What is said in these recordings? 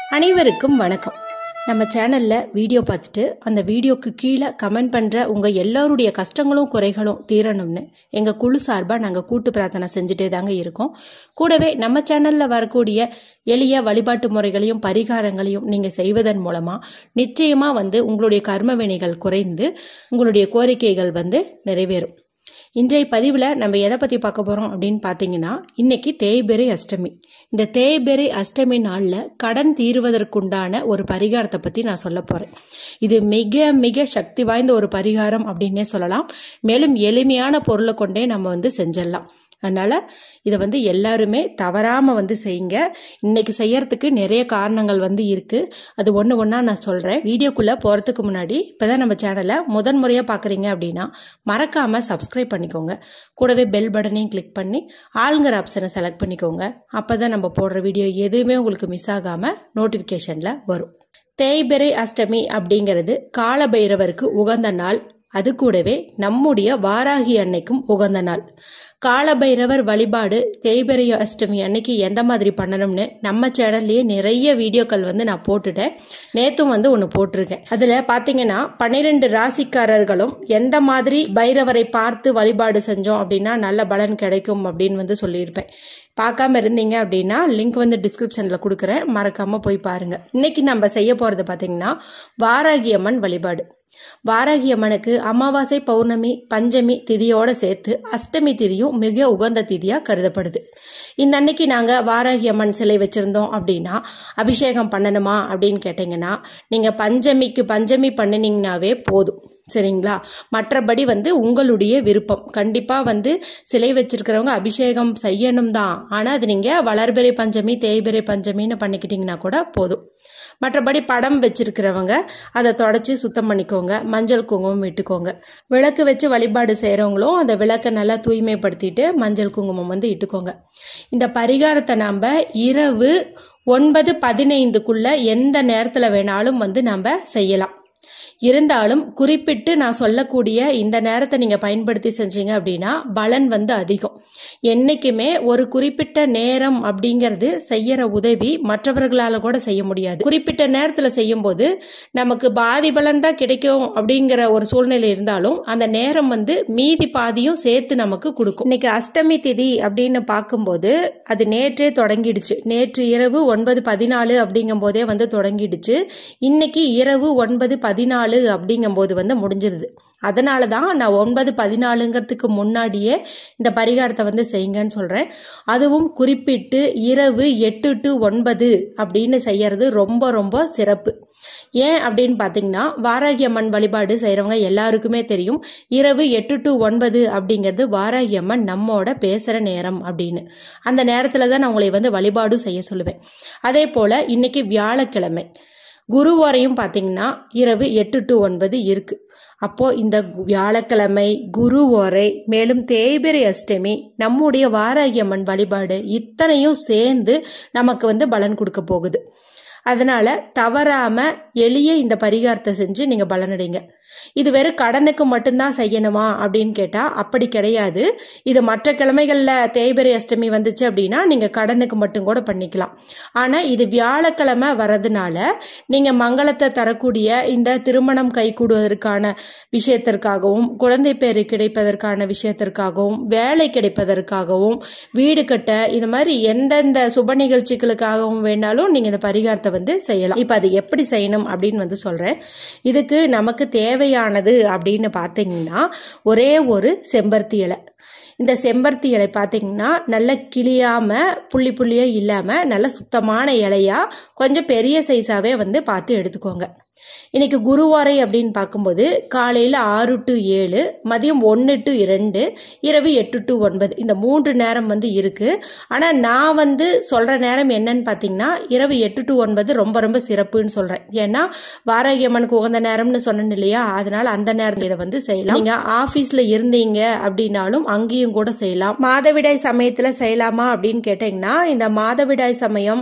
அனைவருக்கும் வணக்கம் நம்ம சேனலில் வீடியோ பார்த்துட்டு அந்த வீடியோக்கு கீழே கமெண்ட் பண்ணுற உங்கள் எல்லோருடைய கஷ்டங்களும் குறைகளும் தீரணும்னு எங்கள் குழு சார்பாக நாங்கள் கூட்டு பிரார்த்தனை செஞ்சுட்டே தாங்க இருக்கோம் கூடவே நம்ம சேனலில் வரக்கூடிய எளிய வழிபாட்டு முறைகளையும் பரிகாரங்களையும் நீங்கள் செய்வதன் மூலமாக நிச்சயமாக வந்து உங்களுடைய கர்ம வினைகள் குறைந்து உங்களுடைய கோரிக்கைகள் வந்து நிறைவேறும் இன்றைய பதிவில் நம்ம எதை பற்றி பார்க்க போகிறோம் அப்படின்னு பார்த்தீங்கன்னா இன்னைக்கு தேய்பிறை அஷ்டமி இந்த தேய்பிறை அஷ்டமி நாளில் கடன் தீர்வதற்குண்டான ஒரு பரிகாரத்தை பற்றி நான் சொல்ல போகிறேன் இது மிக மிக சக்தி வாய்ந்த ஒரு பரிகாரம் அப்படின்னே சொல்லலாம் மேலும் எளிமையான பொருளை கொண்டே நம்ம வந்து செஞ்சிடலாம் அதனால் இதை வந்து எல்லாருமே தவறாமல் வந்து செய்யுங்க இன்னைக்கு செய்யறதுக்கு நிறைய காரணங்கள் வந்து இருக்குது அது ஒன்று ஒன்றா நான் சொல்கிறேன் வீடியோக்குள்ளே போகிறதுக்கு முன்னாடி இப்போ தான் நம்ம சேனலை முதன் முறையாக பார்க்குறீங்க அப்படின்னா மறக்காமல் சப்ஸ்கிரைப் பண்ணிக்கோங்க கூடவே பெல் பட்டனையும் கிளிக் பண்ணி ஆளுங்கிற ஆப்ஷனை செலக்ட் பண்ணிக்கோங்க அப்போ தான் நம்ம போடுற வீடியோ எதுவுமே உங்களுக்கு மிஸ் ஆகாமல் நோட்டிஃபிகேஷனில் வரும் தேய்பிறை அஷ்டமி அப்படிங்கிறது காலபைரவருக்கு உகந்த நாள் அது கூடவே நம்முடைய வாராகி அன்னைக்கும் உகந்த நாள் காலபைரவர் வழிபாடு தேய்பிறை அஷ்டமி அன்னைக்கு எந்த மாதிரி பண்ணணும்னு நம்ம சேனல்லையே நிறைய வீடியோக்கள் வந்து நான் போட்டுட்டேன் நேத்தும் வந்து ஒன்று போட்டிருக்கேன் அதில் பார்த்தீங்கன்னா பன்னிரெண்டு ராசிக்காரர்களும் எந்த மாதிரி பைரவரை பார்த்து வழிபாடு செஞ்சோம் அப்படின்னா நல்ல பலன் கிடைக்கும் அப்படின்னு வந்து சொல்லியிருப்பேன் பார்க்காம இருந்தீங்க அப்படின்னா லிங்க் வந்து டிஸ்கிரிப்ஷனில் கொடுக்குறேன் மறக்காமல் போய் பாருங்கள் இன்னைக்கு நம்ம செய்ய போகிறது பார்த்தீங்கன்னா வாராகியம்மன் வழிபாடு வாராகி அம்மனுக்கு அமாவாசை பௌர்ணமி பஞ்சமி திதியோட சேர்த்து அஷ்டமி திதியும் மிக உகந்த திதியாக கருதப்படுது இந்த அன்னைக்கு நாங்கள் வாராகி அம்மன் சிலை வச்சுருந்தோம் அப்படின்னா அபிஷேகம் பண்ணணுமா அப்படின்னு கேட்டிங்கன்னா நீங்கள் பஞ்சமிக்கு பஞ்சமி பண்ணினீங்கனாவே போதும் சரிங்களா மற்றபடி வந்து உங்களுடைய விருப்பம் கண்டிப்பாக வந்து சிலை வச்சிருக்கிறவங்க அபிஷேகம் செய்யணும் தான் ஆனால் அது நீங்கள் வளர்பிறை பஞ்சமி தேய்பிறை பஞ்சமின்னு பண்ணிக்கிட்டிங்கன்னா கூட போதும் மற்றபடி படம் வச்சிருக்கிறவங்க அதை தொடச்சி சுத்தம் பண்ணிக்கோங்க மஞ்சள் குங்குமம் இட்டுக்கோங்க விளக்கு வச்சு வழிபாடு செய்கிறவங்களும் அந்த விளக்கை நல்லா தூய்மைப்படுத்திட்டு மஞ்சள் குங்குமம் வந்து இட்டுக்கோங்க இந்த பரிகாரத்தை நாம் இரவு ஒன்பது பதினைந்துக்குள்ள எந்த நேரத்தில் வேணாலும் வந்து நம்ம செய்யலாம் இருந்தாலும் குறிப்பிட்டு நான் சொல்லக்கூடிய இந்த நேரத்தை நீங்கள் பயன்படுத்தி செஞ்சீங்க அப்படின்னா பலன் வந்து அதிகம் என்னைக்குமே ஒரு குறிப்பிட்ட நேரம் அப்படிங்கிறது செய்யற உதவி மற்றவர்களால் கூட செய்ய முடியாது குறிப்பிட்ட நேரத்தில் செய்யும்போது நமக்கு பாதி பலன் தான் கிடைக்கும் அப்படிங்கிற ஒரு சூழ்நிலை இருந்தாலும் அந்த நேரம் வந்து மீதி பாதியும் சேர்த்து நமக்கு கொடுக்கும் இன்னைக்கு அஷ்டமி திதி அப்படின்னு பார்க்கும்போது அது நேற்றே தொடங்கிடுச்சு நேற்று இரவு ஒன்பது பதினாலு அப்படிங்கும் போதே வந்து தொடங்கிடுச்சு இன்னைக்கு இரவு ஒன்பது பதினாலு அப்படிங்கும்போது வந்து முடிஞ்சிருது அதனால தான் நான் ஒன்பது பதினாலுங்கிறதுக்கு முன்னாடியே இந்த பரிகாரத்தை வந்து செய்யுங்கன்னு சொல்கிறேன் அதுவும் குறிப்பிட்டு இரவு எட்டு டு ஒன்பது அப்படின்னு செய்யறது ரொம்ப ரொம்ப சிறப்பு ஏன் அப்படின்னு பார்த்தீங்கன்னா வாராகி அம்மன் வழிபாடு செய்கிறவங்க எல்லாருக்குமே தெரியும் இரவு எட்டு டு ஒன்பது அப்படிங்கிறது வாராகி அம்மன் நம்மோட பேசுகிற நேரம் அப்படின்னு அந்த நேரத்தில் தான் நான் உங்களை வந்து வழிபாடும் செய்ய சொல்லுவேன் அதே போல் இன்னைக்கு வியாழக்கிழமை குருவாரையும் பார்த்தீங்கன்னா இரவு எட்டு டு ஒன்பது இருக்குது அப்போது இந்த வியாழக்கிழமை குரு ஓரை மேலும் தேய்பிரை அஷ்டமி நம்முடைய வாராகியம்மன் வழிபாடு இத்தனையும் சேர்ந்து நமக்கு வந்து பலன் கொடுக்க போகுது அதனால் தவறாமல் எளிய இந்த பரிகாரத்தை செஞ்சு நீங்கள் பலனடைங்க இது வெறும் கடனுக்கு மட்டும்தான் செய்யணுமா அப்படின்னு கேட்டால் அப்படி கிடையாது இது மற்ற கிழமைகளில் தேய்பிரை அஷ்டமி வந்துச்சு அப்படின்னா நீங்கள் கடனுக்கு மட்டும் கூட பண்ணிக்கலாம் ஆனால் இது வியாழக்கிழமை வரதுனால நீங்கள் மங்களத்தை தரக்கூடிய இந்த திருமணம் கைகூடுவதற்கான விஷயத்திற்காகவும் குழந்தை பேரு கிடைப்பதற்கான விஷயத்திற்காகவும் வேலை கிடைப்பதற்காகவும் வீடு கட்ட இது மாதிரி எந்தெந்த சுப நிகழ்ச்சிகளுக்காகவும் வேணாலும் நீங்கள் இந்த பரிகாரத்தை வந்து செய்யலாம் இப்போ அது எப்படி செய்யணும் அப்படின்னு வந்து சொல்கிறேன் இதுக்கு நமக்கு தேவையானது அப்படின்னு பார்த்தீங்கன்னா ஒரே ஒரு செம்பருத்தி இலை இந்த செம்பருத்தி இலை பார்த்தீங்கன்னா நல்ல கிளியாமல் புள்ளி புள்ளியாக இல்லாமல் நல்ல சுத்தமான இலையாக கொஞ்சம் பெரிய சைஸாகவே வந்து பார்த்து எடுத்துக்கோங்க இன்னைக்கு குருவாரை அப்படின்னு பார்க்கும்போது காலையில் ஆறு டு ஏழு மதியம் ஒன்று டு இரண்டு இரவு எட்டு டு ஒன்பது இந்த மூன்று நேரம் வந்து இருக்குது ஆனால் நான் வந்து சொல்கிற நேரம் என்னன்னு பார்த்தீங்கன்னா இரவு எட்டு டு ஒன்பது ரொம்ப ரொம்ப சிறப்புன்னு சொல்கிறேன் ஏன்னா வாராகியம்மனுக்கு உகந்த நேரம்னு சொன்னேன் இல்லையா அதனால் அந்த நேரத்தில் இதை வந்து செய்யலாம் நீங்கள் ஆஃபீஸில் இருந்தீங்க அப்படின்னாலும் அங்கேயும் கூட செய்யலாம் மாதவிடாய் சமயத்தில் செய்யலாமா அப்படின்னு கேட்டிங்கன்னா இந்த மாதவிடாய் சமயம்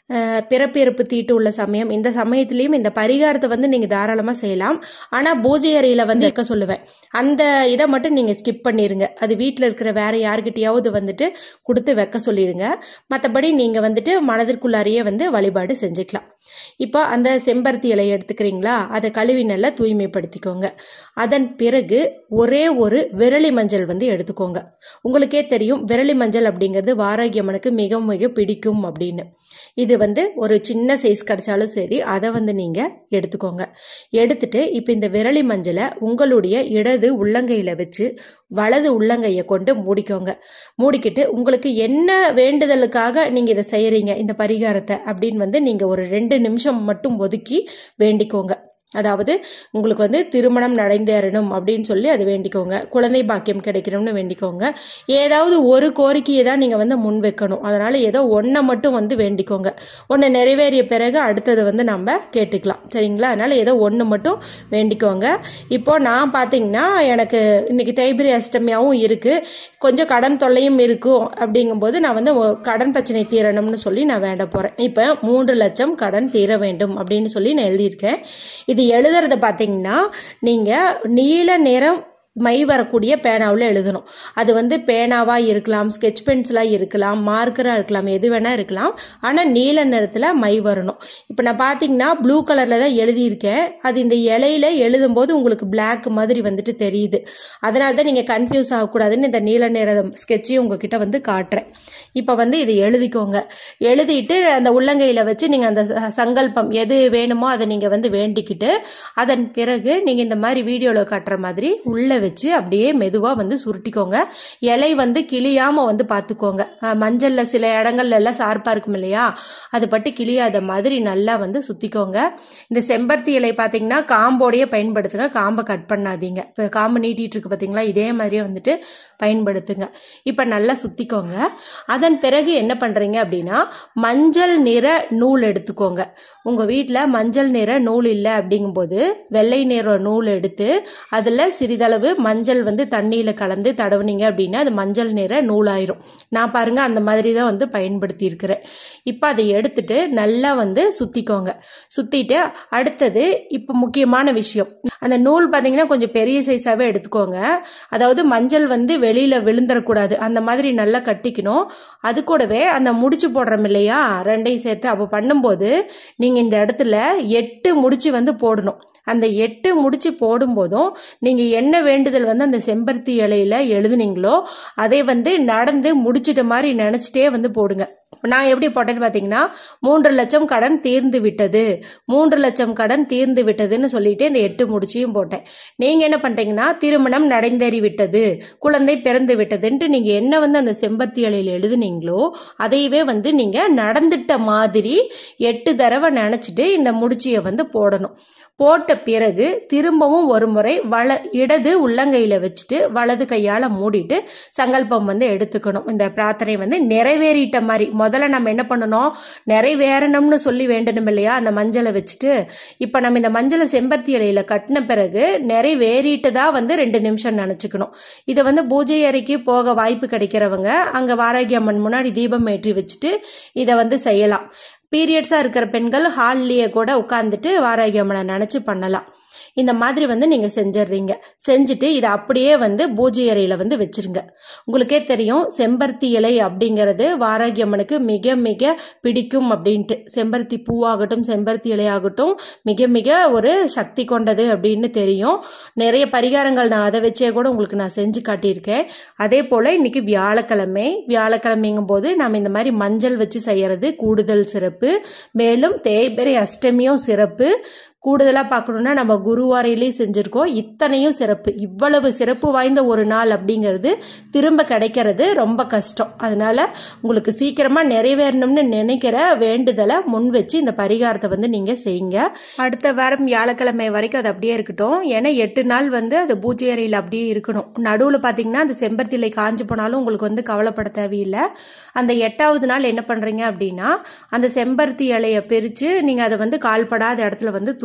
அஹ், பிறப்பு இறப்பு தீட்டு உள்ள சமயம் இந்த சமயத்துலேயும் இந்த பரிகாரத்தை வந்து நீங்கள் தாராளமாக செய்யலாம் ஆனால் பூஜை அறையில் வந்து வைக்க சொல்லுவேன் அந்த இதை மட்டும் நீங்கள் ஸ்கிப் பண்ணிடுங்க அது வீட்டில் இருக்கிற வேற யார்கிட்டயாவது வந்துட்டு கொடுத்து வைக்க சொல்லிடுங்க மற்றபடி நீங்கள் வந்துட்டு மனதிற்குள்ளாரியே வந்து வழிபாடு செஞ்சுக்கலாம் இப்போ அந்த செம்பருத்தி இலையை எடுத்துக்கிறீங்களா அதை கழுவி நல்லா தூய்மைப்படுத்திக்கோங்க அதன் பிறகு ஒரே ஒரு விரலி மஞ்சள் வந்து எடுத்துக்கோங்க உங்களுக்கே தெரியும் விரலி மஞ்சள் அப்படிங்கிறது வாராகியம்மனுக்கு மிக மிக பிடிக்கும் அப்படின்னு இது வந்து ஒரு சின்ன சைஸ் கிடைச்சாலும் சரி அதை வந்து நீங்கள் எடுத்துக்கோங்க எடுத்துட்டு இப்போ இந்த விரலி மஞ்சளை உங்களுடைய இடது உள்ளங்கையில் வச்சு வலது உள்ளங்கையை கொண்டு மூடிக்கோங்க மூடிக்கிட்டு உங்களுக்கு என்ன வேண்டுதலுக்காக நீங்கள் இதை செய்கிறீங்க இந்த பரிகாரத்தை அப்படின்னு வந்து நீங்கள் ஒரு ரெண்டு நிமிஷம் மட்டும் ஒதுக்கி வேண்டிக்கோங்க அதாவது உங்களுக்கு வந்து திருமணம் நடந்தேறணும் அப்படின்னு சொல்லி அது வேண்டிக்கோங்க குழந்தை பாக்கியம் கிடைக்கணும்னு வேண்டிக்கோங்க ஏதாவது ஒரு கோரிக்கையை தான் நீங்கள் வந்து முன் வைக்கணும் அதனால் ஏதோ ஒன்றை மட்டும் வந்து வேண்டிக்கோங்க ஒன்று நிறைவேறிய பிறகு அடுத்தது வந்து நம்ம கேட்டுக்கலாம் சரிங்களா அதனால் ஏதோ ஒன்று மட்டும் வேண்டிக்கோங்க இப்போ நான் பார்த்தீங்கன்னா எனக்கு இன்னைக்கு தேய்பிரி அஷ்டமியாவும் இருக்குது கொஞ்சம் கடன் தொல்லையும் இருக்கும் அப்படிங்கும்போது நான் வந்து ஒ- கடன் பிரச்சனை தீரணும்னு சொல்லி நான் வேண்ட போகிறேன் இப்போ மூன்று லட்சம் கடன் தீர வேண்டும் அப்படின்னு சொல்லி நான் எழுதியிருக்கேன் இது எழுதுறத பார்த்தீங்கன்னா நீங்கள் நீல நிறம் மை வரக்கூடிய பேனாவில் எழுதணும் அது வந்து பேனாவாக இருக்கலாம் ஸ்கெட்ச் பென்சிலாக இருக்கலாம் மார்க்கராக இருக்கலாம் எது வேணால் இருக்கலாம் ஆனால் நீல நிறத்தில் மை வரணும் இப்போ நான் பார்த்தீங்கன்னா ப்ளூ கலரில் தான் எழுதியிருக்கேன் அது இந்த இலையில எழுதும்போது உங்களுக்கு Black மாதிரி வந்துட்டு தெரியுது அதனால தான் நீங்கள் கன்ஃபியூஸ் ஆகக்கூடாதுன்னு இந்த நீல நிற ஸ்கெட்சையும் உங்ககிட்ட வந்து காட்டுறேன் இப்போ வந்து இது எழுதிக்கோங்க எழுதிட்டு அந்த உள்ளங்கையில் வச்சு நீங்கள் அந்த ச- சங்கல்பம் எது வேணுமோ அதை நீங்கள் வந்து வேண்டிக்கிட்டு அதன் பிறகு நீங்கள் இந்த மாதிரி வீடியோவில் காட்டுற மாதிரி உள்ளே வச்சு அப்படியே மெதுவாக வந்து சுருட்டிக்கோங்க இலை வந்து கிளியாமல் வந்து பார்த்துக்கோங்க அஹ் மஞ்சள்ல சில இடங்கள்ல எல்லாம் சார்பாக இருக்கும் இல்லையா அது பட்டு கிளியாத மாதிரி நல்லா வந்து சுற்றிக்கோங்க இந்த செம்பருத்தி இலை பார்த்தீங்கன்னா காம்போடையே பயன்படுத்துங்க காம்பை கட் பண்ணாதீங்க இப்போ காம்பு நீட்டிட்டு இருக்கு பார்த்தீங்களா இதே மாதிரியே வந்துட்டு பயன்படுத்துங்க இப்போ நல்லா சுற்றிக்கோங்க அதன் பிறகு என்ன பண்ணுறீங்க அப்படின்னா மஞ்சள் நிற நூல் எடுத்துக்கோங்க உங்கள் வீட்டில் மஞ்சள் நிற நூல் இல்லை அப்படிங்கும்போது வெள்ளை நிற நூல் எடுத்து அதில் சிறிதளவு மஞ்சள் வந்து தண்ணியில் கலந்து தடவுனீங்க அப்படின்னா அது மஞ்சள் நிற நூலாயிரும் நான் பாருங்க அந்த மாதிரி தான் வந்து பயன்படுத்தி இருக்கிறேன் இப்போ அதை எடுத்துட்டு நல்லா வந்து சுற்றிக்கோங்க சுற்றிட்டு அடுத்தது இப்போ முக்கியமான விஷயம் அந்த நூல் பார்த்தீங்கன்னா கொஞ்சம் பெரிய சைஸாகவே எடுத்துக்கோங்க அதாவது மஞ்சள் வந்து வெளியில் விழுந்துடக்கூடாது அந்த மாதிரி நல்லா கட்டிக்கணும் அது கூடவே அந்த முடிச்சு போடுறோம் இல்லையா ரெண்டையும் சேர்த்து அப்போ பண்ணும்போது நீங்கள் இந்த இடத்துல எட்டு முடிச்சு வந்து போடணும் அந்த எட்டு முடிச்சு போடும்போதும் நீங்கள் என்ன வேண்டுதல் வந்து அந்த செம்பருத்தி இலையில எழுதுனீங்களோ அதை வந்து நடந்து முடிச்சிட்ட மாதிரி நினச்சிட்டே வந்து போடுங்க நான் எப்படி போட்டேன்னு பார்த்தீங்கன்னா மூன்று லட்சம் கடன் தீர்ந்து விட்டது மூன்று லட்சம் கடன் தீர்ந்து விட்டதுன்னு சொல்லிட்டு இந்த எட்டு முடிச்சியும் போட்டேன் நீங்கள் என்ன பண்ணுறீங்கன்னா திருமணம் நடந்தேறி விட்டது குழந்தை பிறந்து விட்டதுன்ட்டு நீங்கள் என்ன வந்து அந்த செம்பருத்தி இலையில் எழுதுனீங்களோ அதையவே வந்து நீங்கள் நடந்துட்ட மாதிரி எட்டு தடவை நினச்சிட்டு இந்த முடிச்சியை வந்து போடணும் போட்ட பிறகு திரும்பவும் ஒரு முறை வல இடது உள்ளங்கையில் வச்சுட்டு வலது கையால் மூடிட்டு சங்கல்பம் வந்து எடுத்துக்கணும் இந்த பிரார்த்தனை வந்து நிறைவேறிட்ட மாதிரி முதல்ல நம்ம என்ன பண்ணணும் நிறைவேறணும்னு சொல்லி வேண்டணும் இல்லையா அந்த மஞ்சளை வச்சுட்டு இப்போ நம்ம இந்த மஞ்சளை செம்பருத்தி இலையில கட்டின பிறகு நிறைவேறிட்டதா வந்து ரெண்டு நிமிஷம் நினச்சிக்கணும் இதை வந்து பூஜை அறைக்கு போக வாய்ப்பு கிடைக்கிறவங்க அங்கே வாராகி அம்மன் முன்னாடி தீபம் ஏற்றி வச்சுட்டு இதை வந்து செய்யலாம் பீரியட்ஸாக இருக்கிற பெண்கள் ஹால்லேயே கூட உட்காந்துட்டு வாராகி அம்மனை நினச்சி பண்ணலாம் இந்த மாதிரி வந்து நீங்கள் செஞ்சிடுறீங்க செஞ்சுட்டு இதை அப்படியே வந்து பூஜை அறையில் வந்து வச்சிருங்க உங்களுக்கே தெரியும் செம்பருத்தி இலை அப்படிங்கிறது வாராகி அம்மனுக்கு மிக மிக பிடிக்கும் அப்படின்ட்டு செம்பருத்தி பூவாகட்டும் செம்பருத்தி இலையாகட்டும் மிக மிக ஒரு சக்தி கொண்டது அப்படின்னு தெரியும் நிறைய பரிகாரங்கள் நான் அதை வச்சே கூட உங்களுக்கு நான் செஞ்சு காட்டியிருக்கேன் அதே போல் இன்னைக்கு வியாழக்கிழமை வியாழக்கிழமைங்கும் போது நாம் இந்த மாதிரி மஞ்சள் வச்சு செய்யறது கூடுதல் சிறப்பு மேலும் தேய்பிரை அஷ்டமியும் சிறப்பு கூடுதலாக பார்க்கணுன்னா நம்ம குருவாரையிலையும் செஞ்சுருக்கோம் இத்தனையும் சிறப்பு இவ்வளவு சிறப்பு வாய்ந்த ஒரு நாள் அப்படிங்கிறது திரும்ப கிடைக்கிறது ரொம்ப கஷ்டம் அதனால உங்களுக்கு சீக்கிரமாக நிறைவேறணும்னு நினைக்கிற வேண்டுதலை முன் வச்சு இந்த பரிகாரத்தை வந்து நீங்கள் செய்யுங்க அடுத்த வாரம் வியாழக்கிழமை வரைக்கும் அது அப்படியே இருக்கட்டும் ஏன்னா எட்டு நாள் வந்து அது பூஜை அறையில் அப்படியே இருக்கணும் நடுவில் பார்த்தீங்கன்னா அந்த செம்பருத்தி இலை காஞ்சு போனாலும் உங்களுக்கு வந்து கவலைப்பட தேவையில்லை அந்த எட்டாவது நாள் என்ன பண்ணுறீங்க அப்படின்னா அந்த செம்பருத்தி இலையை பிரித்து நீங்கள் அதை வந்து கால்படாத இடத்துல வந்து தூக்கி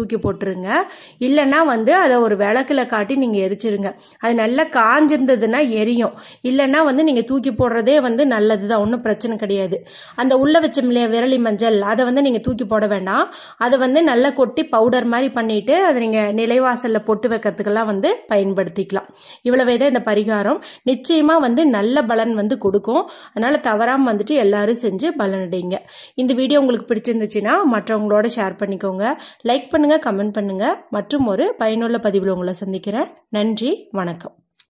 தூக்கி போட்டுருங்க இல்லைன்னா வந்து அதை ஒரு விளக்குல காட்டி நீங்கள் எரிச்சிருங்க அது நல்லா காஞ்சிருந்ததுன்னா எரியும் இல்லைன்னா வந்து நீங்கள் தூக்கி போடுறதே வந்து நல்லது தான் ஒன்றும் பிரச்சனை கிடையாது அந்த உள்ள வச்சோம் இல்லையா விரலி மஞ்சள் அதை வந்து நீங்கள் தூக்கி போட வேண்டாம் அதை வந்து நல்லா கொட்டி பவுடர் மாதிரி பண்ணிட்டு அதை நீங்கள் நிலைவாசலில் பொட்டு வைக்கிறதுக்கெல்லாம் வந்து பயன்படுத்திக்கலாம் இவ்வளவே தான் இந்த பரிகாரம் நிச்சயமாக வந்து நல்ல பலன் வந்து கொடுக்கும் அதனால் தவறாமல் வந்துட்டு எல்லாரும் செஞ்சு பலனடைங்க இந்த வீடியோ உங்களுக்கு பிடிச்சிருந்துச்சுன்னா மற்றவங்களோட ஷேர் பண்ணிக்கோங்க லைக் பண்ணுங்கள் கமெண்ட் பண்ணுங்கள் மற்றும் ஒரு பயனுள்ள பதிவில் உங்களை சந்திக்கிறேன் நன்றி வணக்கம்